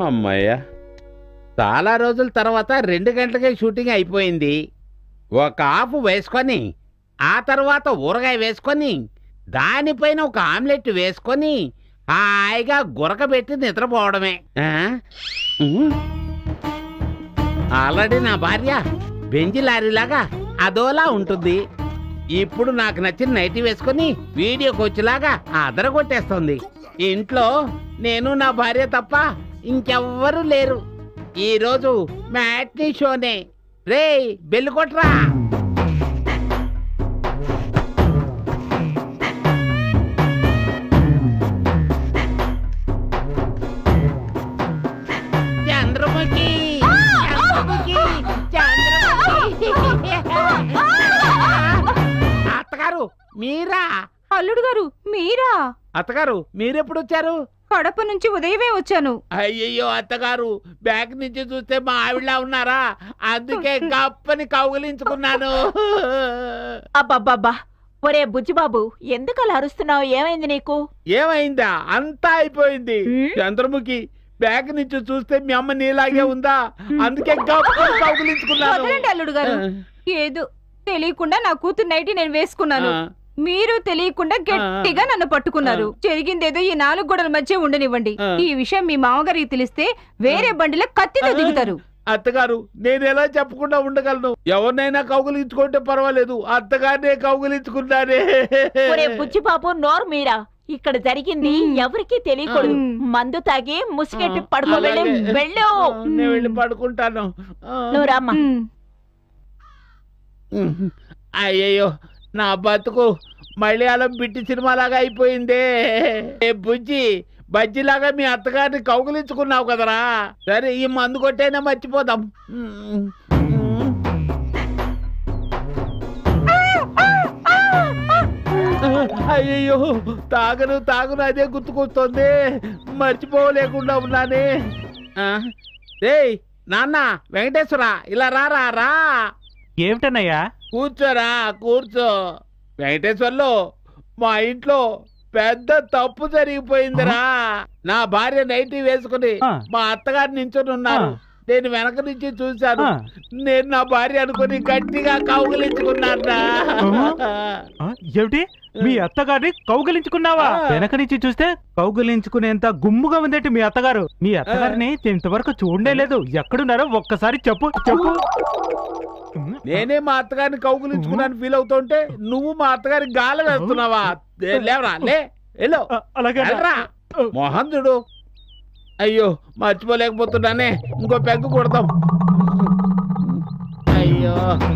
అమ్మయ్య చాలా రోజుల తర్వాత రెండు గంటలకే షూటింగ్ అయిపోయింది ఒక ఆపు వేసుకొని ఆ తర్వాత ఊరగాయ వేసుకొని దానిపైన ఒక ఆమ్లెట్ వేసుకొని హాయిగా గురకబెట్టి నిద్రపోవడమే ఆ? ఉమ్. ఆల్రెడీ నా భార్య బెంజి లారీలాగా అదోలా ఉంటుంది ఇప్పుడు నాకు నచ్చిన నైటీ వేసుకొని వీడియోకి వచ్చేలాగా అదరగొట్టేస్తుంది ఇంట్లో నేను నా భార్య తప్ప ఇంకెవ్వరూ లేరు ఈరోజు మ్యాట్నీ షోనే రే బెల్లు కొట్రా చంద్రముఖి చంద్రముఖి చంద్రముఖి అత్తగారు మీరా అల్లుడు గారు మీరా అత్తగారు మీరెప్పుడు వచ్చారు కడప నుంచి ఉదయమే వచ్చాను అయ్యయ్యో అత్తగారు బ్యాగ్ నుంచి చూస్తే మా ఆవిడ ఉన్నారా అందుకే గప్పని కౌగిలించుకున్నాను అబ్బబ్బబ్బా ఒరే బుజ్జిబాబు ఎందుకు అలా అరుస్తున్నావు ఏమైంది నీకు ఏమైందా అంతా అయిపోయింది ఉమ్? చంద్రముఖి బ్యాగ్ నుంచి చూస్తే మీ అమ్మ నీలాగే ఉందా అందుకే గప్పని కౌగిలించుకున్నాను వదలండి అల్లుడు గారు ఏదో తెలియకుండా నా కూతురు నైటి నేను వేసుకున్నాను ఆ, మీరు తెలియకుండా గట్టిగా నన్ను పట్టుకున్నారు జరిగిందేదో ఈ నాలుగు గోడల మధ్య ఉండనివ్వండి ఆ. ఈ విషయం మీ మామగారికి తెలిస్తే వేరే బండిలో కత్తితో ఆ. దిగుతారు అత్తగారు నేను ఎలా చెప్పకుండా ఉండగలను ఎవరినైనా కౌగిలించుకుంటే పర్వాలేదు అత్తగారినే కౌగిలించుకున్నానే ఒరే బుజ్జిబాబు నోరు మీరా ఇక్కడ జరిగింది ఉమ్. ఎవరికీ తెలియకూడదు ఉమ్. మందు తాగి ముసుగెట్టి ఆ, పడుకో వెళ్ళి అలాగే. వెళ్ళు ఆ, నేను వెళ్ళి పడుకుంటాను ఆ. నువ్వు రామ్మా ఉమ్. ఉమ్. అయ్యయ్యో నా బతుకు మలయాళం బిట్టి సినిమాలాగా అయిపోయిందే ఏ బుజ్జి బజ్జిలాగా మీ అత్తగారిని కౌగులించుకున్నావు కదరా సరే ఈ మందు కొట్టైనా మర్చిపోదాం ఉమ్. ఉమ్. అయ్యయ్యో తాగను తాగను అదే గుర్తుకొస్తుంది మర్చిపోలేకుండా ఉన్నానే ఆ, ఏయ్ నాన్న వెంకటేశ్వర ఇలా రారా రా ఏమిటన్నయ్యా కూర్చోరా కూర్చో వెంకటేశ్వర్లో మా ఇంట్లో పెద్ద తప్పు జరిగిపోయిందిరా నా భార్య నైటీ వేసుకుని ఆ. మా అత్తగారు నించుని ఉన్నారు ఆ. నేను వెనక నుంచి చూశాను ఆ, నేను నా భార్య అనుకుని గట్టిగా కౌగిలించుకున్నారా ఆ, ఏమిటి మీ అత్తగారిని కౌగిలించుకున్నావా ఆ. వెనక నుంచి చూస్తే కౌగిలించుకునేంత గుమ్ముగా ఉందేంటి మీ అత్తగారు మీ అత్తగారిని ఇంతవరకు చూడలే లేదు ఎక్కడున్నారో ఒక్కసారి చెప్పు చెప్పు నేనే మా అత్తగారిని కౌగిలించుకున్నాను ఫీల్ అవుతుంటే నువ్వు మా అత్తగారికి గాలి వేస్తున్నావా ఏ, లేవరా లే వెళ్ళు ఆ, అలాగే వెళ్ళరా మోహన్ చూడు అయ్యో మర్చిపోలేకపోతున్నానే ఇంకో పెగ్గు కొడతాం అయ్యో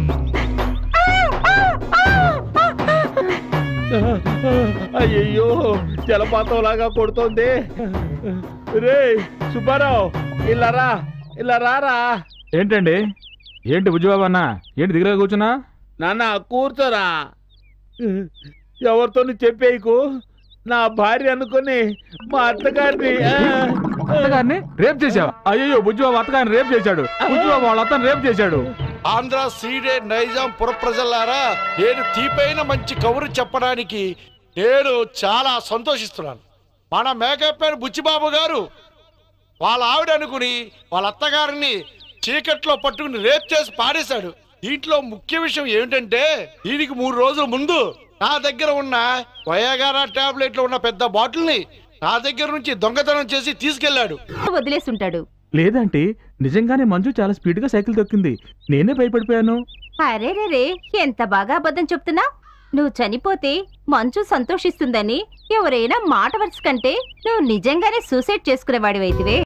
అయ్యయ్యో జలపాతం లాగా కొడుతోంది రే సుబ్బారావు ఇలా రా ఇలా రారా ఏంటండి ఏంటి బుజ్జిబాబు అన్న ఏంటి దిగులుగా కూర్చున్నా నాన్న కూర్చోరా ఎవరితో చెప్పేయకు నా భార్య అనుకుని మా అత్తగారిని ఆ, అత్తగారిని రేప్ చేసావా అయ్యో బుజ్జిబాబు అత్తగారిని రేప్ చేశాడు బుజ్జిబాబు వాళ్ళ అత్తని రేప్ చేశాడు ఆంధ్ర సీడే నైజాం పురప్రజలారా నేను తీపైన మంచి కబురు చెప్పడానికి నేను చాలా సంతోషిస్తున్నాను మన మేకప్ మ్యాన్ బుచ్చిబాబు గారు వాళ్ళ ఆవిడ అనుకుని వాళ్ళ అత్తగారిని చీకట్లో పట్టుకుని రేప్ చేసి పాడేశాడు దీంట్లో ముఖ్య విషయం ఏమిటంటే దీనికి మూడు రోజుల ముందు నా దగ్గర ఉన్న వయాగారా టాబ్లెట్ లో ఉన్న పెద్ద బాటిల్ ని నా దగ్గర నుంచి దొంగతనం చేసి తీసుకెళ్లాడు వదిలేసుంటాడు లేదంటే నిజంగానే మంజు చాలా స్పీడ్ గా సైకిల్ తొక్కింది నేనే భయపడిపోయాను అరే రే ఎంత బాగా అబద్ధం చెప్తున్నా నువ్వు చనిపోతే మంచు సంతోషిస్తుందని ఎవరైనా మాట వరుస కంటే నువ్వు నిజంగానే సూసైడ్ చేసుకునేవాడివైతివే